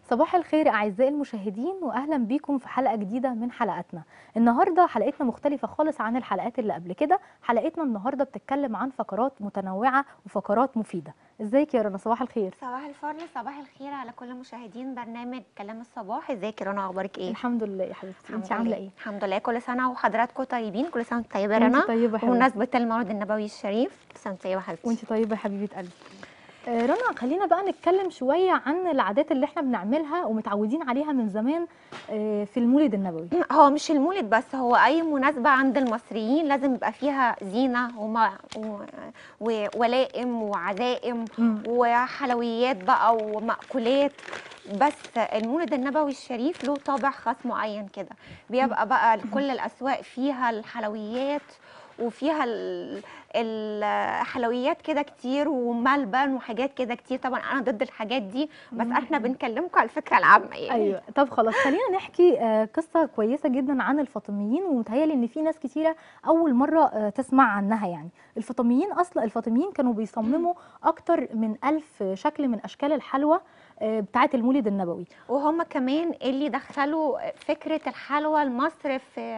صباح الخير أعزائي المشاهدين وأهلا بيكم في حلقة جديدة من حلقاتنا النهاردة حلقتنا مختلفة خالص عن الحلقات اللي قبل كده حلقتنا النهاردة بتتكلم عن فقرات متنوعة وفقرات مفيدة ازيك يا رنا صباح الخير صباح الفل صباح الخير على كل مشاهدين برنامج كلام الصباح ازيك يا رنا اخبارك ايه الحمد لله يا حبيبتي الحمد انت عاملة لله. ايه الحمد لله كل سنه وحضراتكم طيبين كل سنه وانت طيبه يا وانت رنا طيبة يا حبيبتي بمناسبه المولد النبوي الشريف كل سنه وانت طيبه يا حبيبتي وانت طيبة يا حبيبة قلبي آه، رنا خلينا بقى نتكلم شوية عن العادات اللي احنا بنعملها ومتعودين عليها من زمان آه، في المولد النبوي هو مش المولد بس هو اي مناسبه عند المصريين لازم يبقى فيها زينه وما و... وولائم وعزائم مم. وحلويات بقى ومأكولات بس المولد النبوي الشريف له طابع خاص معين كده بيبقى بقى كل الأسواق فيها الحلويات وفيها ال- الحلويات كده كتير وملبن وحاجات كده كتير طبعا انا ضد الحاجات دي بس احنا بنكلمكم على الفكره العامه يعني ايوه طب خلاص خلينا نحكي آه، قصه كويسه جدا عن الفاطميين ومتهيألي ان في ناس كتيره اول مره آه، تسمع عنها يعني الفاطميين اصلا الفاطميين كانوا بيصمموا اكتر من ألف شكل من اشكال الحلوى آه، بتاعه المولد النبوي وهم كمان اللي دخلوا فكرة الحلوى لمصر في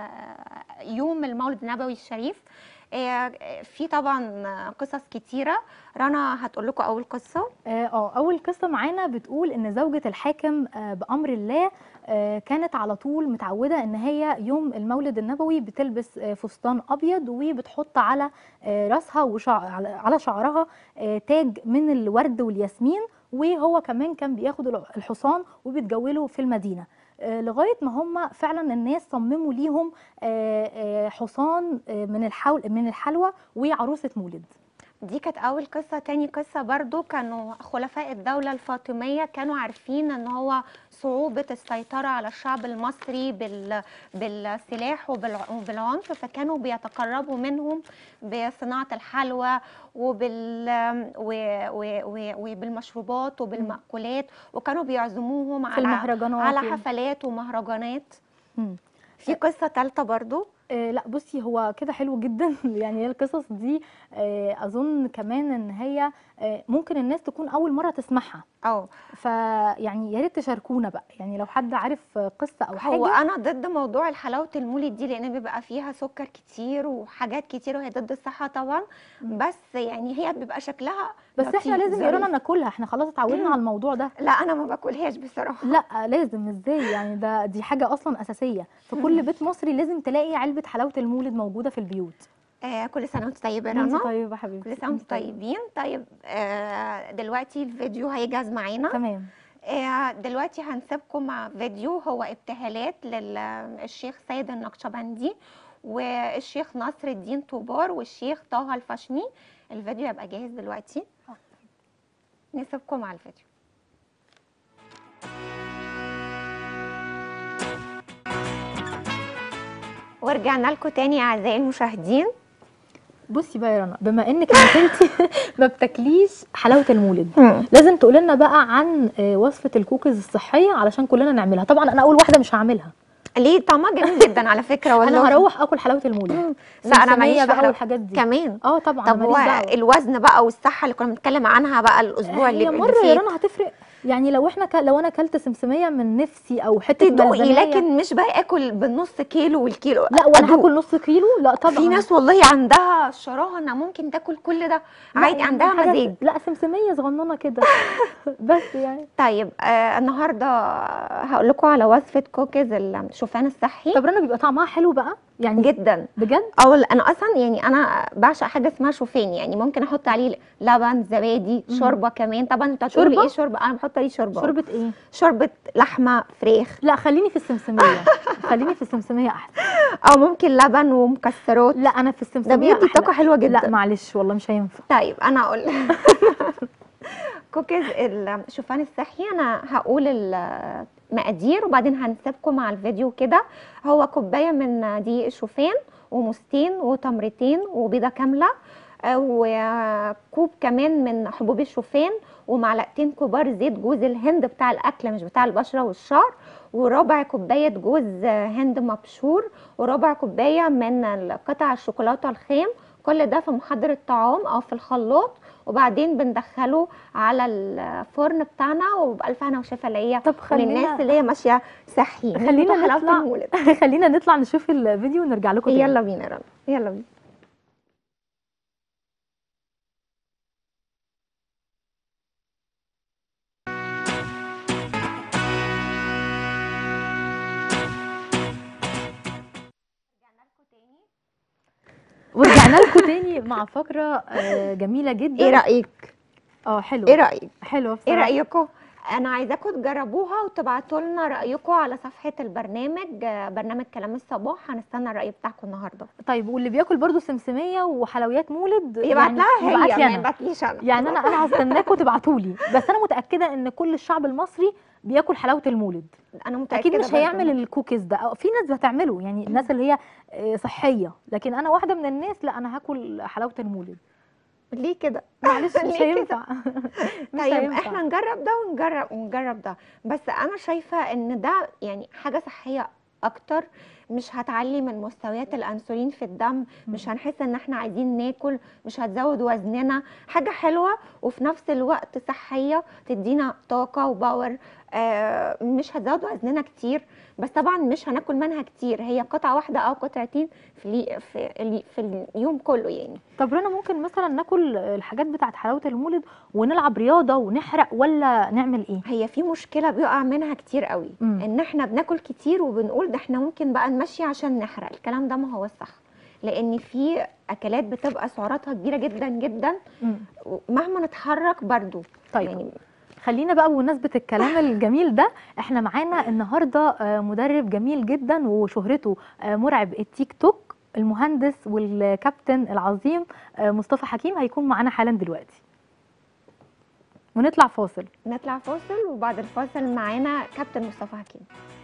يوم المولد النبوي الشريف آه، في طبعا قصص كتيرة رنا هتقول لكم أول قصة اه آه، اول قصه معانا بتقول ان زوجة الحاكم آه، بامر الله آه، كانت على طول متعوده ان هي يوم المولد النبوي بتلبس آه، فستان ابيض وبتحط على آه، راسها وشع... على- على شعرها آه، تاج من الورد والياسمين وهو كمان كان بياخد الع- الحصان وبيتجوله في المدينه آه، لغايه ما هم فعلا الناس صمموا ليهم آه، آه، حصان آه، من الحول من الحلوى وعروسه مولد دي كانت أول قصة تاني قصة برضو كانوا خلفاء الدولة الفاطمية كانوا عارفين ان هو صعوبة السيطرة على الشعب المصري بال... بالسلاح وبالع... وبالعنف فكانوا بيتقربوا منهم بصناعة الحلوى وبال... و... و... و... وبالمشروبات وبالمأكولات وكانوا بيعزموهم في على المهرجانات على و- حفلات ومهرجانات مم. في قصة تالتة برضو آه لا بصي هو كده حلو جدا يعني هي القصص دي آه اظن كمان ان هي آه ممكن الناس تكون اول مره تسمعها اه فيعني يا ريت تشاركونا بقى يعني لو حد عارف قصه او هو حاجه انا ضد موضوع الحلاوه المولد دي لان بيبقى فيها سكر كتير وحاجات كتير وهي ضد الصحه طبعا مم. بس يعني هي بيبقى شكلها بس احنا لطيف، لازم يا رنا ظريف. ناكلها احنا خلاص اتعودنا على الموضوع ده لا انا ما باكلهاش بصراحه لا لازم ازاي يعني ده دي حاجه اصلا اساسيه في كل بيت مصري لازم تلاقي علبه حلاوه المولد موجوده في البيوت آه كل سنه وانت طيبه يا انت رنا طيبه يا حبيبتي كل سنه وانتم انت طيبة. طيبين طيب آه دلوقتي الفيديو هيجهز معانا تمام آه دلوقتي هنسيبكم مع فيديو هو ابتهالات للشيخ سيد النقشبندي والشيخ نصر الدين طوبار والشيخ طه الفشني الفيديو هيبقى جاهز دلوقتي نسيبكم مع الفيديو ورجعنا لكم تاني يا اعزائي المشاهدين بصي بقى يا رنا بما انك انك انت ما بتاكليش حلاوه المولد لازم تقول لنا بقى عن آه، وصفه الكوكيز الصحيه علشان كلنا نعملها طبعا انا اول واحده مش هعملها ليه طعمها جميل جدا على فكره والله انا هروح اكل حلاوه المولد لا انا سمسمية ماليش في بقى حلاوة. والحاجات دي كمان اه طبعا طب أنا هو ماليش دعوة. الوزن بقى والصحه اللي كنا بنتكلم عنها بقى الاسبوع اللي هي اللي مره يا فات رنا هتفرق يعني لو احنا ك... لو انا اكلت سمسميه من نفسي او حته تدوقي ملبنية- لكن مش بقى اكل بالنص كيلو والكيلو لا وانا أدوق. هاكل نص كيلو لا طبعا في ناس والله عندها شراهه انها ممكن تاكل كل ده لا، عادي يعني عندها حاجة- مزاج لا سمسميه صغننه كده بس يعني طيب آه النهارده هقول لكم على وصفه كوكيز الشوفان الصحي طب رنا بيبقى طعمها حلو بقى يعني جدا بجد او انا اصلا يعني انا بعشق حاجه اسمها شوفان يعني ممكن احط عليه لبن زبادي مم. شوربه كمان طبعا انت هتقولي شوربة؟ ايه شوربه انا بحط عليه شوربه شوربه ايه شوربه لحمه فراخ لا خليني في السمسميه خليني في السمسميه احسن او ممكن لبن ومكسرات لا انا في ده السمسميه بيدي أحلى. طاقه حلوه جدا لا معلش والله مش هينفع طيب انا اقول كوكيز الشوفان الصحي انا هقول المقادير وبعدين هنسيبكم مع الفيديو كده هو كوبايه من دقيق الشوفان وموزتين وتمرتين وبيضه كامله آه، وكوب كمان من حبوب الشوفان ومعلقتين كبار زيت جوز الهند بتاع الاكل مش بتاع البشره والشعر وربع كوبايه جوز هند مبشور وربع كوبايه من قطع الشوكولاته الخام كل ده في محضر الطعام او في الخلاط وبعدين بندخله على الفرن بتاعنا وبألف هنا وشفا ليا طب وللناس خلينا اللي هي ماشيه صحي خلينا حلاوه نطلع- المولد خلينا نطلع نشوف الفيديو ونرجع لكم تاني. يلا بينا يا رنا يلا بينا ورجعنا لكم تاني مع فقره آه، جميله جدا ايه رايك اه حلو ايه رايك حلو ايه بصراحه رايكم انا عايزاكم تجربوها وتبعتوا لنا رايكم على صفحه البرنامج آه، برنامج كلام الصباح هنستنى الراي بتاعكم النهارده طيب واللي بياكل برضو سمسميه وحلويات مولد يبعت لها يبعت هي لي ما انا يبعتليش انا يعني انا انا هستناكم تبعتوا لي بس انا متاكده ان كل الشعب المصري بياكل حلاوه المولد انا متاكده اكيد مش برضو. هيعمل الكوكيز ده أو في ناس بتعمله يعني الناس اللي هي آه، صحيه لكن انا واحده من الناس لا انا هاكل حلاوه المولد ليه كده معلش مش ليه كده؟ هينفع مش طيب هينفع. احنا نجرب ده ونجرب ونجرب ده بس انا شايفه ان ده يعني حاجه صحيه اكتر مش هتعلي من مستويات الانسولين في الدم مش هنحس ان احنا عايزين ناكل مش هتزود وزننا حاجه حلوه وفي نفس الوقت صحيه تدينا طاقه وباور آه مش هتزود وزننا كتير بس طبعا مش هناكل منها كتير هي قطعه واحده او قطعتين في الي- في, الي- في اليوم كله يعني طب رنا ممكن مثلا ناكل الحاجات بتاعت حلاوه المولد ونلعب رياضه ونحرق ولا نعمل ايه هي في مشكله بيقع منها كتير قوي مم. ان احنا بناكل كتير وبنقول ده احنا ممكن بقى نمشي عشان نحرق الكلام ده ما هو الصح لان في اكلات بتبقى سعراتها كبيره جدا جدا مم. مهما نتحرك برضو طيب يعني خلينا بقى بمناسبة الكلام الجميل ده احنا معانا النهاردة آه، مدرب جميل جدا وشهرته آه، مرعب التيك توك المهندس والكابتن العظيم آه، مصطفى حكيم هيكون معانا حالا دلوقتي ونطلع فاصل نطلع فاصل وبعد الفاصل معانا كابتن مصطفى حكيم